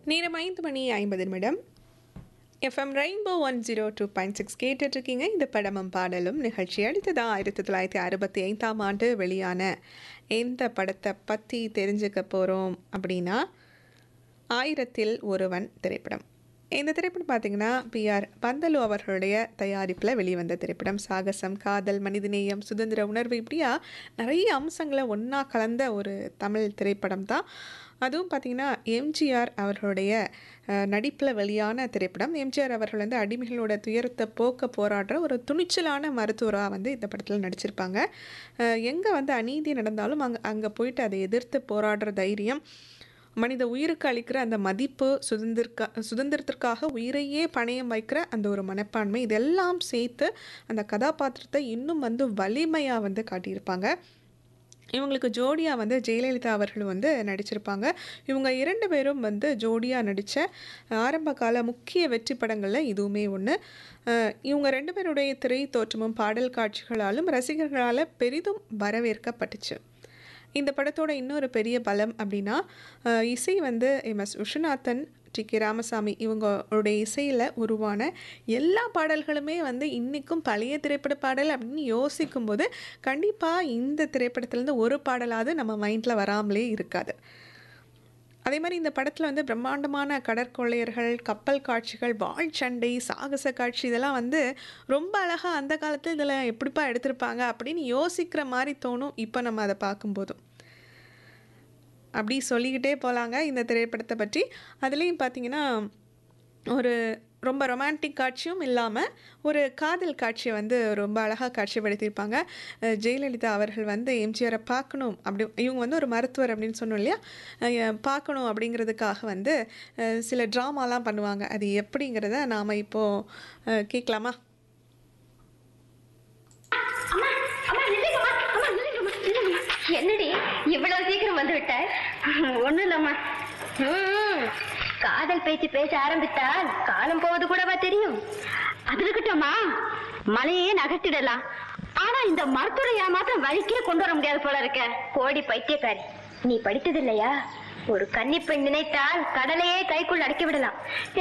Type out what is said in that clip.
நேரம் ஐந்து மணி ஐம்பது நிமிடம் FM rainbow one zero two point six கேட்டுட்ருக்கீங்க இந்த படமும் பாடலும் நிகழ்ச்சி அடுத்ததான் ஆயிரத்தி தொள்ளாயிரத்தி அறுபத்தி ஐந்தாம் ஆண்டு வெளியான எந்த படத்தை பற்றி தெரிஞ்சுக்க போகிறோம் அப்படின்னா ஆயிரத்தில் ஒருவன் திரைப்படம் இந்த திரைப்படம் பார்த்தீங்கன்னா பிஆர் பந்தலு அவர்களுடைய தயாரிப்பில் வெளிவந்த திரைப்படம் சாகசம் காதல் மனிதநேயம் சுதந்திர உணர்வு இப்படியா நிறைய அம்சங்களை ஒன்றா கலந்த ஒரு தமிழ் திரைப்படம் தான் அதுவும் பார்த்திங்கன்னா எம்ஜிஆர் அவர்களுடைய நடிப்பில் வெளியான திரைப்படம் எம்ஜிஆர் அவர்கள் வந்து அடிமைகளோட துயரத்தை போக்க போராடுற ஒரு துணிச்சலான மருத்துவராக வந்து இந்த படத்தில் நடிச்சிருப்பாங்க எங்கே வந்து அநீதி நடந்தாலும் அங்கே அங்கே போயிட்டு அதை எதிர்த்து போராடுற தைரியம் மனித உயிருக்கு அளிக்கிற அந்த மதிப்பு சுதந்திரக்கா சுதந்திரத்திற்காக உயிரையே பணயம் வைக்கிற அந்த ஒரு மனப்பான்மை இதெல்லாம் சேர்த்து அந்த கதாபாத்திரத்தை இன்னும் வந்து வலிமையாக வந்து காட்டியிருப்பாங்க இவங்களுக்கு ஜோடியாக வந்து ஜெயலலிதா அவர்கள் வந்து நடிச்சிருப்பாங்க இவங்க இரண்டு பேரும் வந்து ஜோடியாக நடித்த ஆரம்ப கால முக்கிய வெற்றி படங்களில் இதுவுமே ஒன்று இவங்க ரெண்டு பேருடைய திரை தோற்றமும் பாடல் காட்சிகளாலும் ரசிகர்களால் பெரிதும் வரவேற்கப்பட்டுச்சு இந்த படத்தோட இன்னொரு பெரிய பலம் அப்படின்னா இசை வந்து M S Viswanathan T K Ramasamy இவங்களுடைய இசையில் உருவான எல்லா பாடல்களுமே வந்து இன்றைக்கும் பழைய திரைப்பட பாடல் அப்படின்னு யோசிக்கும்போது கண்டிப்பாக இந்த திரைப்படத்துலேருந்து ஒரு பாடலாவது நம்ம மைண்டில் வராமலே இருக்காது அதே மாதிரி இந்த படத்தில் வந்து பிரம்மாண்டமான கடற்கொள்ளையர்கள் கப்பல் காட்சிகள் வாழ் சண்டை சாகச காட்சி இதெல்லாம் வந்து ரொம்ப அழகாக அந்த காலத்தில் இதில் எப்படிப்பா எடுத்திருப்பாங்க அப்படின்னு யோசிக்கிற மாதிரி தோணும் இப்போ நம்ம அதை பார்க்கும்போதும் அப்படி சொல்லிக்கிட்டே போகலாங்க இந்த திரைப்படத்தை பற்றி அதுலேயும் பார்த்தீங்கன்னா ஒரு ரொம்ப ரொமான்டிக் காட்சியும் இல்லாமல் ஒரு காதல் காட்சியை வந்து ரொம்ப அழகாக காட்சிப்படுத்தியிருப்பாங்க ஜெயலலிதா அவர்கள் வந்து எம்ஜிஆரை பார்க்கணும் அப்படி இவங்க வந்து ஒரு மருத்துவர் அப்படின்னு சொன்னோம் இல்லையா பார்க்கணும் அப்படிங்கிறதுக்காக வந்து சில ட்ராமாலாம் பண்ணுவாங்க அது எப்படிங்கிறத நாம் இப்போது கேட்கலாமா என்னடி இவ்வளவு சீக்கிரம் வந்து விட்ட ஒண்ணும் இல்லம்மா காதல் பேச்சு பேச ஆரம்பித்தால் காலம் போவது கூடவா தெரியும் அது இருக்கட்டும்மா மலையே நகர்த்திடலாம் ஆனா இந்த மருத்துவரை ஏமாத்திரம் வழிக்கே கொண்டு வர முடியாது போல இருக்க கோடி பைத்தியக்காரி நீ படித்தது இல்லையா ஒரு கன்னி பெண் நினைத்தால் கடலையே கைக்குள் அடக்கி விடலாம்